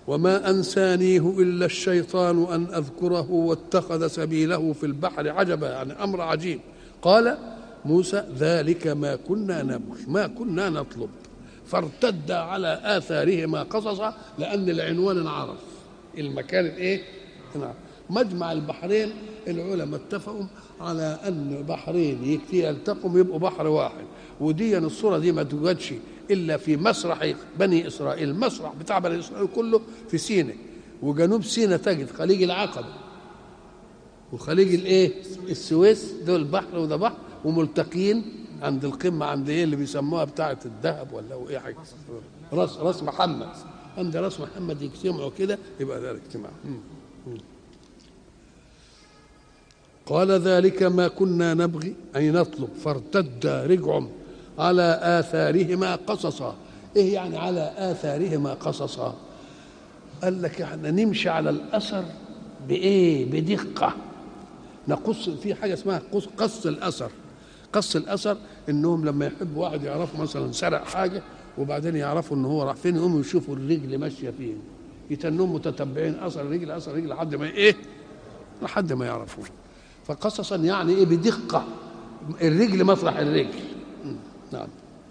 وما أنسانيه إلا الشيطان أن أذكره واتخذ سبيله في البحر عجبا يعني أمر عجيب قال موسى ذلك ما كنا نبغي ما كنا نطلب فارتد على آثارهما قصصا لأن العنوان انعرف المكان الايه؟ انعرف مجمع البحرين العلماء اتفقوا على ان بحرين يلتقوا يبقوا بحر واحد ودي الصوره دي ما توجدش الا في مسرح بني اسرائيل المسرح بتاع بني اسرائيل كله في سيناء وجنوب سيناء تجد خليج العقبه وخليج الايه السويس دول بحر وده بحر وملتقين عند القمه عند ايه اللي بيسموها بتاعه الذهب ولا هو ايه حاجه راس راس محمد عند راس محمد يجتمعوا كده يبقى ده الاجتماع قال ذلك ما كنا نبغي أي نطلب فارتد رجعهم على آثارهما قصصا إيه يعني على آثارهما قصصا قال لك احنا نمشي على الأثر بإيه بدقة نقص في حاجة اسمها قص, قص الأثر قص الأثر إنهم لما يحب واحد يعرفوا مثلا سرق حاجة وبعدين يعرفوا إن هو راح فين يقوموا يشوفوا الرجل ماشية فين يتنهم متتبعين أثر الرجل أثر الرجل لحد ما إيه لحد ما يعرفوه فقصصا يعني ايه بدقه الرجل مطرح الرجل نعم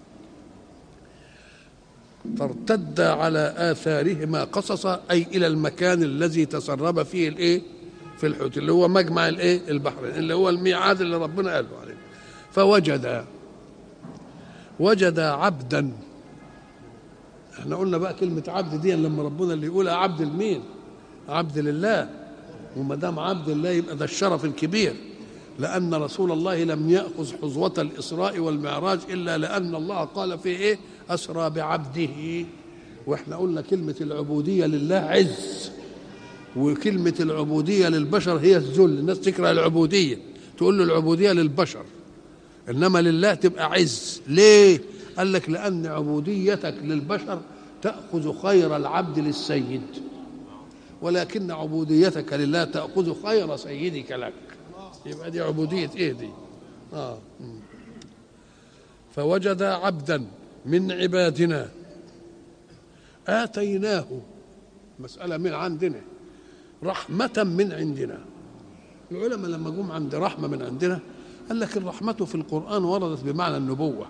فارتد على اثارهما قصصا اي الى المكان الذي تسرب فيه الايه في الحوت اللي هو مجمع الايه البحرين اللي هو الميعاد اللي ربنا قاله عليه فوجد وجد عبدا احنا قلنا بقى كلمه عبد دي لما ربنا اللي يقولها عبد لمين عبد لله وما دام عبد الله يبقى ده الشرف الكبير لأن رسول الله لم يأخذ حظوة الإسراء والمعراج إلا لأن الله قال في إيه أسرى بعبده وإحنا قلنا كلمة العبودية لله عز وكلمة العبودية للبشر هي الذل الناس تكره العبودية تقول له العبودية للبشر إنما لله تبقى عز ليه قال لك لأن عبوديتك للبشر تأخذ خير العبد للسيد ولكن عبوديتك لله تأخذ خير سيدك لك يبقى دي عبودية ايه دي آه. فوجد عبدا من عبادنا آتيناه مسألة من عندنا رحمة من عندنا العلماء لما جم عند رحمة من عندنا قال لك الرحمة في القرآن وردت بمعنى النبوة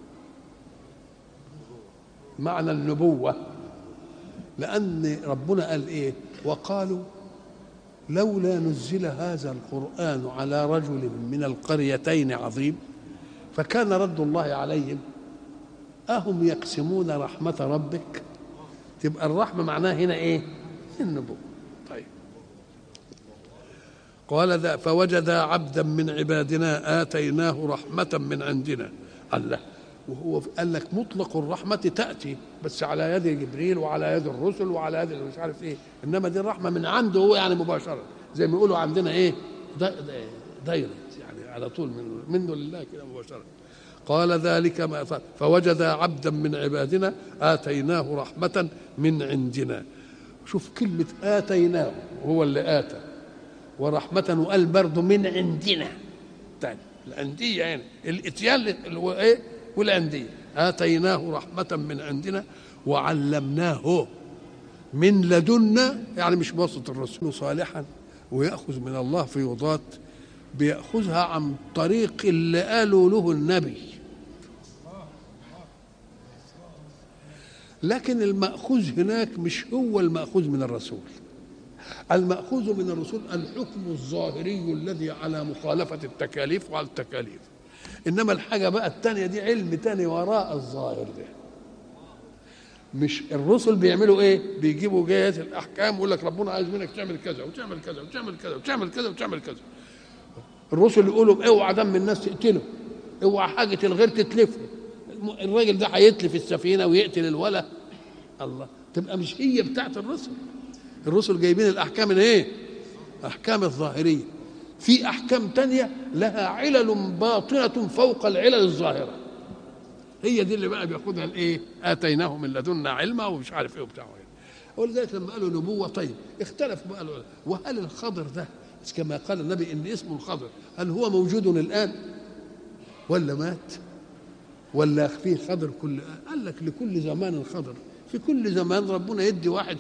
معنى النبوة لأن ربنا قال إيه وقالوا لولا نزل هذا القرآن على رجل من القريتين عظيم فكان رد الله عليهم أهم يقسمون رحمة ربك تبقى الرحمة معناها هنا إيه النبوة طيب قال ذا فوجد عبدا من عبادنا آتيناه رحمة من عندنا الله وهو قال لك مطلق الرحمة تأتي بس على يد جبريل وعلى يد الرسل وعلى يد مش عارف ايه انما دي الرحمة من عنده هو يعني مباشرة زي ما يقولوا عندنا ايه دايركت يعني على طول منه, منه لله كده مباشرة قال ذلك ما فوجد عبدا من عبادنا آتيناه رحمة من عندنا شوف كلمة آتيناه هو اللي آتى ورحمة وقال برضه من عندنا تاني الأندية يعني الإتيان اللي هو إيه والأندية آتيناه رحمة من عندنا وعلمناه من لدنا يعني مش بواسطة الرسول صالحا ويأخذ من الله فيوضات بيأخذها عن طريق اللي قالوا له النبي لكن المأخوذ هناك مش هو المأخوذ من الرسول المأخوذ من الرسول الحكم الظاهري الذي على مخالفة التكاليف وعلى التكاليف انما الحاجه بقى الثانيه دي علم تاني وراء الظاهر ده مش الرسل بيعملوا ايه بيجيبوا جايات الاحكام ويقول لك ربنا عايز منك تعمل كذا وتعمل كذا وتعمل كذا وتعمل كذا وتعمل كذا الرسل يقولوا اوعى دم الناس تقتله اوعى حاجه الغير تتلفه الراجل ده هيتلف السفينه ويقتل الولا الله تبقى مش هي بتاعت الرسل الرسل جايبين الاحكام الايه احكام الظاهريه في احكام تانية لها علل باطنه فوق العلل الظاهره هي دي اللي بقى بياخدها الايه اتيناه من لدنا علما ومش عارف ايه وبتاع ولذلك لما قالوا نبوه طيب اختلف بقى العلماء وهل الخضر ده كما قال النبي ان اسمه الخضر هل هو موجود الان ولا مات ولا فيه خضر كل قال لك لكل زمان خضر في كل زمان ربنا يدي واحد